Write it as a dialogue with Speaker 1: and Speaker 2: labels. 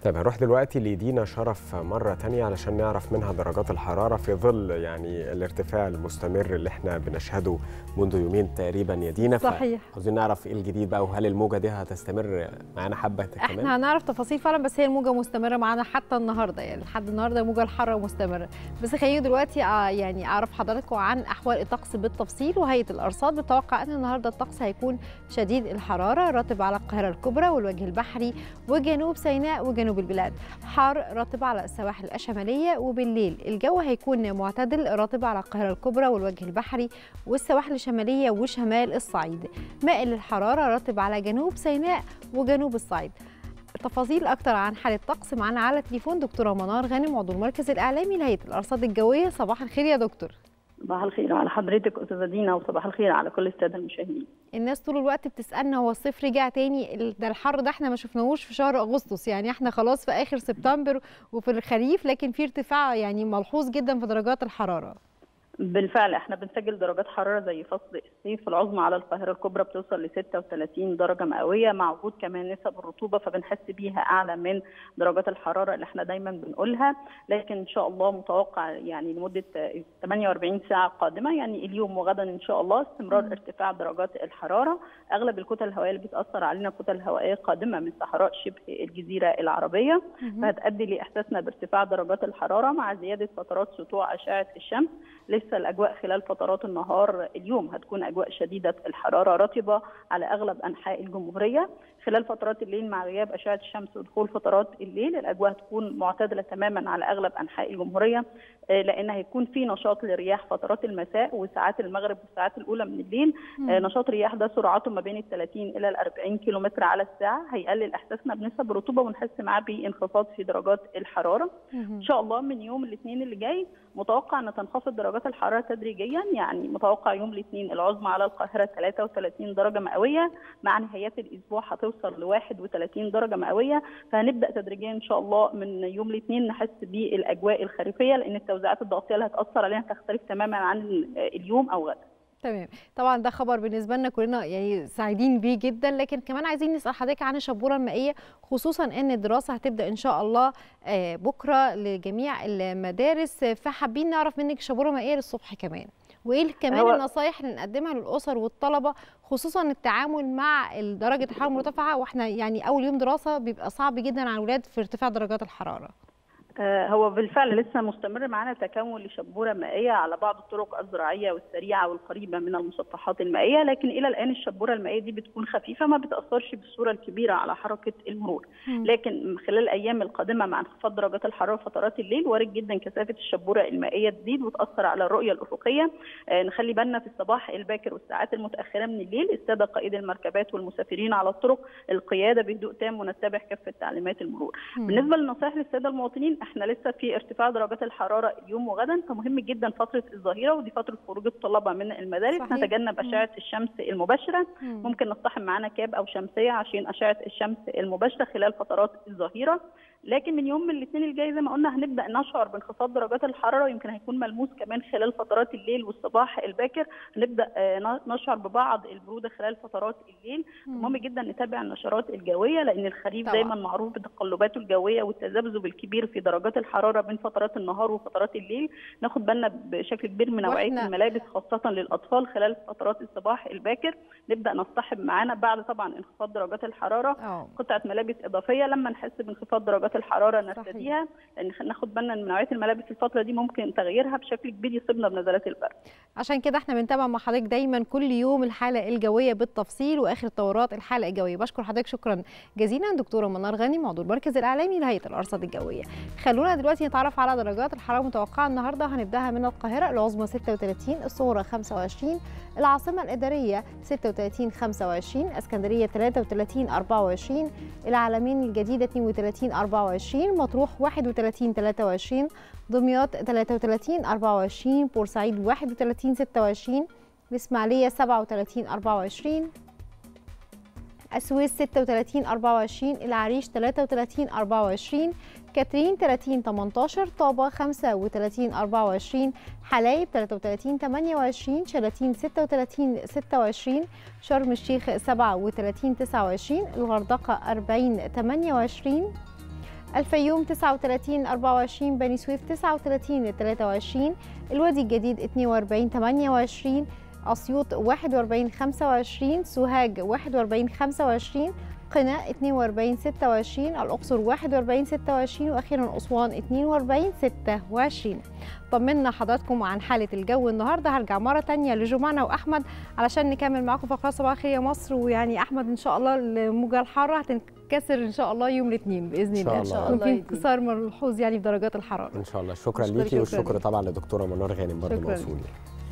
Speaker 1: طيب هنروح دلوقتي لدينا شرف مرة تانية علشان نعرف منها درجات الحرارة في ظل يعني الارتفاع المستمر اللي احنا بنشهده منذ يومين تقريبا يا دينا
Speaker 2: صحيح.
Speaker 1: عاوزين نعرف ايه الجديد بقى وهل الموجة دي هتستمر معانا حبة كمان؟
Speaker 2: احنا هنعرف تفاصيل فعلا بس هي الموجه مستمره معانا حتى النهارده يعني لحد النهارده الموجه الحاره مستمره بس خليني دلوقتي آه يعني اعرف حضراتكم عن احوال الطقس بالتفصيل وهيئه الارصاد بتوقع ان النهارده الطقس هيكون شديد الحراره رطب على القاهره الكبرى والوجه البحري وجنوب سيناء وجنوب البلاد حار رطب على السواحل الشماليه وبالليل الجو هيكون معتدل رطب على القاهره الكبرى والوجه البحري والسواحل الشماليه وشمال الصعيد مائل الحراره رطب على جنوب سيناء وجنوب الصعيد تفاصيل اكتر عن حاله الطقس معانا على تليفون دكتوره منار غانم عضو المركز الاعلامي لهيئه الارصاد الجويه صباح الخير يا دكتور
Speaker 3: صباح الخير على حضرتك استاذه دينا وصباح الخير على كل الساده المشاهدين
Speaker 2: الناس طول الوقت بتسالنا هو الصيف رجع تاني ال- ده الحر ده احنا ما شفناهوش في شهر اغسطس يعني احنا خلاص في اخر سبتمبر وفي الخريف لكن في ارتفاع يعني ملحوظ جدا في درجات الحراره
Speaker 3: بالفعل احنا بنسجل درجات حراره زي فصل الصيف العظمى على القاهره الكبرى بتوصل ل 36 درجه مئويه مع وجود كمان نسب الرطوبه فبنحس بيها اعلى من درجات الحراره اللي احنا دايما بنقولها لكن ان شاء الله متوقع يعني لمده 48 ساعه قادمه يعني اليوم وغدا ان شاء الله استمرار
Speaker 2: مم.
Speaker 3: ارتفاع درجات الحراره اغلب الكتل الهوائيه اللي بتاثر علينا كتل هوائيه قادمه من صحراء شبه الجزيره العربيه فهتؤدي لاحساسنا بارتفاع درجات الحراره مع زياده فترات سطوع اشعه الشمس لسه الاجواء خلال فترات النهار اليوم هتكون اجواء شديده الحراره رطبه على اغلب انحاء الجمهوريه خلال فترات الليل مع غياب اشعه الشمس ودخول فترات الليل الاجواء هتكون معتدله تماما على اغلب انحاء الجمهوريه آه، لان هيكون في نشاط للرياح فترات المساء وساعات المغرب والساعات الاولى من الليل آه، نشاط الرياح ده سرعته ما بين ال 30 الى ال 40 كيلومتر على الساعه هيقلل احساسنا بنسب الرطوبه ونحس معاه بانخفاض في درجات الحراره ان شاء الله من يوم الاثنين اللي جاي متوقع ان تنخفض درجات الحراره تدريجيا يعني متوقع يوم الاثنين العظمى على القاهره 33 درجه مئويه مع نهايات الاسبوع هتوصل ل 31 درجه مئويه فهنبدا تدريجيا ان شاء الله من يوم الاثنين نحس بالاجواء الخريفيه لان التوزيعات الضغطيه اللي هتاثر علينا تختلف تماما عن اليوم او غدا
Speaker 2: تمام طبعا ده خبر بالنسبه لنا كلنا يعني سعيدين بيه جدا لكن كمان عايزين نسال حضرتك عن الشبوره المائيه خصوصا ان الدراسه هتبدا ان شاء الله آه، بكره لجميع المدارس آه، فحابين نعرف منك الشبوره المائيه للصبح كمان وايه كمان
Speaker 3: هو-
Speaker 2: النصايح اللي نقدمها للاسر والطلبه خصوصا التعامل مع درجه الحراره المرتفعه واحنا يعني اول يوم دراسه بيبقى صعب جدا على الولاد في ارتفاع درجات الحراره
Speaker 3: آه، هو بالفعل لسه مستمر معانا تكون لشبوره مائيه على بعض الطرق الزراعيه والسريعه والقريبه من المسطحات المائيه لكن الى الان الشبوره المائيه دي بتكون خفيفه ما بتاثرش بالصوره الكبيره على حركه المرور لكن خلال الايام القادمه مع انخفاض درجات الحراره فترات الليل وارد جدا كثافه الشبوره المائيه تزيد وتاثر على الرؤيه الافقيه آه، نخلي بالنا في الصباح الباكر والساعات المتاخره من الليل الساده قائد المركبات والمسافرين على الطرق القياده بهدوء تام ونتبع كافه تعليمات المرور بالنسبه للنصائح للساده المواطنين احنا لسه في ارتفاع درجات الحراره اليوم وغدا فمهم جدا فتره الظهيره ودي فتره خروج الطلبه من المدارس
Speaker 2: صحيح.
Speaker 3: نتجنب
Speaker 2: مم.
Speaker 3: اشعه الشمس المباشره
Speaker 2: مم.
Speaker 3: ممكن نصطحب معانا كاب او شمسيه عشان اشعه الشمس المباشره خلال فترات الظهيره لكن من يوم الاثنين الجاي زي ما قلنا هنبدا نشعر بانخفاض درجات الحراره ويمكن هيكون ملموس كمان خلال فترات الليل والصباح الباكر هنبدا آه، ن- نشعر ببعض البروده خلال فترات الليل مهم جدا نتابع النشرات الجويه لان الخريف
Speaker 2: طبعاً.
Speaker 3: دايما معروف بتقلباته الجويه والتذبذب الكبير في درجات الحراره بين فترات النهار وفترات الليل ناخد بالنا بشكل كبير من نوعيه
Speaker 2: وإحنا-
Speaker 3: الملابس خاصه للاطفال خلال فترات الصباح الباكر نبدا نصطحب معانا بعد طبعا انخفاض درجات الحراره
Speaker 2: اه
Speaker 3: قطعه ملابس اضافيه لما نحس بانخفاض درجات الحراره
Speaker 2: صحيح.
Speaker 3: نرتديها لان خ- ناخد بالنا من نوعيه الملابس الفتره دي ممكن تغييرها بشكل كبير يصيبنا بنزلات البرد
Speaker 2: عشان كده احنا بنتابع مع حضرتك دايما كل يوم الحاله الجويه بالتفصيل واخر تطورات الحاله الجويه بشكر حضرتك شكرا جزيلا دكتوره منار غني عضو المركز الاعلامي لهيئه الارصاد الجويه خلونا دلوقتي نتعرف على درجات الحراره المتوقعه النهارده هنبداها من القاهره العظمى 36 الصغرى 25 العاصمه الاداريه 36 25 اسكندريه 33 24 العالمين الجديده 32 24 مطروح 31 23 دمياط 33 24 بورسعيد 31 26 الإسماعيلية 37 24 السويس 36 24 العريش 33 24 كاترين 30 18 طابة 35 24 حلايب 33 28 شلاتين 36 26 شرم الشيخ 37 29 الغردقة 40 28 الفيوم 39 24 بني سويف 39 23 الوادي الجديد 42 28 أسيوط 41 25 سوهاج 41 25 قنا 42 26 الأقصر 41 26 وأخيرا أسوان 42 26 طمنا حضراتكم عن حالة الجو النهاردة هرجع مرة تانية لجمانة وأحمد علشان نكمل معاكم فقرات صباح الخير يا مصر ويعني أحمد إن شاء الله الموجة الحارة هتنكسر إن شاء الله يوم الاثنين بإذن
Speaker 1: إن شاء
Speaker 2: الله
Speaker 1: الله.
Speaker 2: يكون في
Speaker 3: الله
Speaker 2: انكسار ملحوظ يعني في درجات الحرارة
Speaker 1: ان شاء الله شكرا
Speaker 2: شكرا
Speaker 1: ليكي
Speaker 2: شكرا.
Speaker 1: والشكر طبعا لدكتوره منار غانم برضه
Speaker 2: شكرا.
Speaker 1: موصول